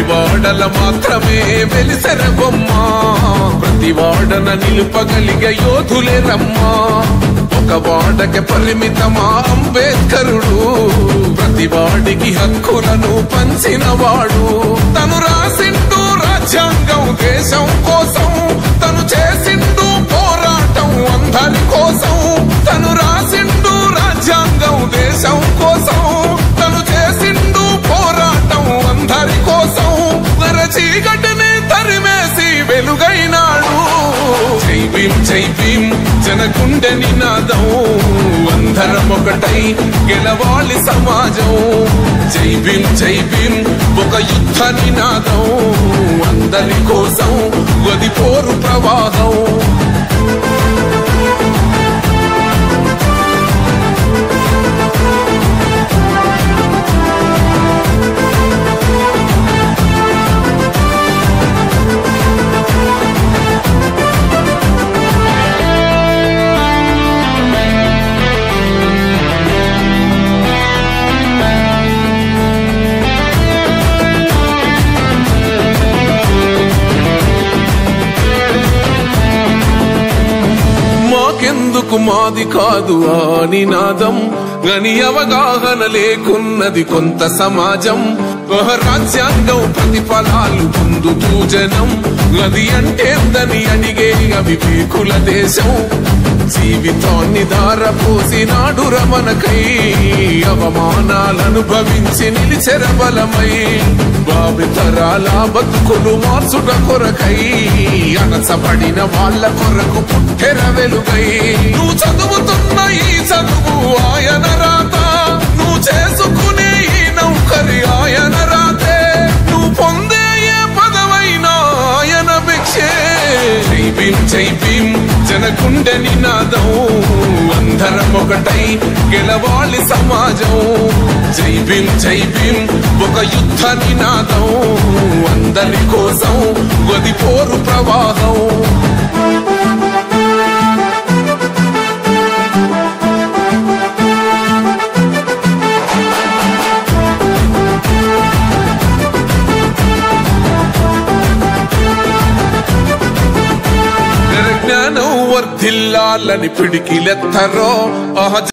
వాడల మాత్రమే వెలిసెర బొమ్మ ప్రతి వాడన నిలుపగలిగే యోధులే రమ్మా ఒక వాడకి పరిమితమా అంబేద్కరుడు ప్రతి వాడికి హక్కులను పంచిన వాడు తను రాసిండు రాజ్యాంగం దేశం కోసం తను చేసిండు పోరాటం అందరి కోసం తను రాసిండు రాజ్యాంగం దేశం కోసం తను చేసిండు పోరాటం అందరి కోసం నర చీకటిని తరిమేసి వెలుగైనాడు జై భీం జై భీం జనకుండె నినాదం అందరం ఒకటై గెలవాలి సమాజం జై భీం జై భీం ఒక యుద్ధ నినాదం అందరి కోసం గది పోరు ప్రవాహం మాకెందుకు మాది కాదు ఆ నినాదం గని అవగాహన లేకున్నది కొంత సమాజం ఒక రాజ్యాంగం ప్రతిఫలాలు పొందుతూ జనం గది అంటేందని అడిగే అవివేకుల దేశం జీవితాన్ని దారపోసినాడు రమణకై అవమానాలను భవించి నిలిచెర బలమై భావితరాల బతుకులు మార్చుట కొరకై అణచబడిన వాళ్ళ కొరకు పుట్టెర వెలుగై నువ్వు చదువుతున్న ఈ చదువు ఆయన రాత నువ్వు చేసుకునే ఈ నౌకరి ఆయన రాతే నువ్వు పొందే ఏ పదవైనా ఆయన భిక్షే జై భీం జై భీం జనకుండె నినాదం అందరం ఒకటై గెలవాలి సమాజం జై భీం జై భీం ఒక యుద్ధ నినాదం అందరి కోసం గది పోరు ప్రవాహం జ్ఞానం వర్ధిల్లాలని పిడికిలెత్తరో అహ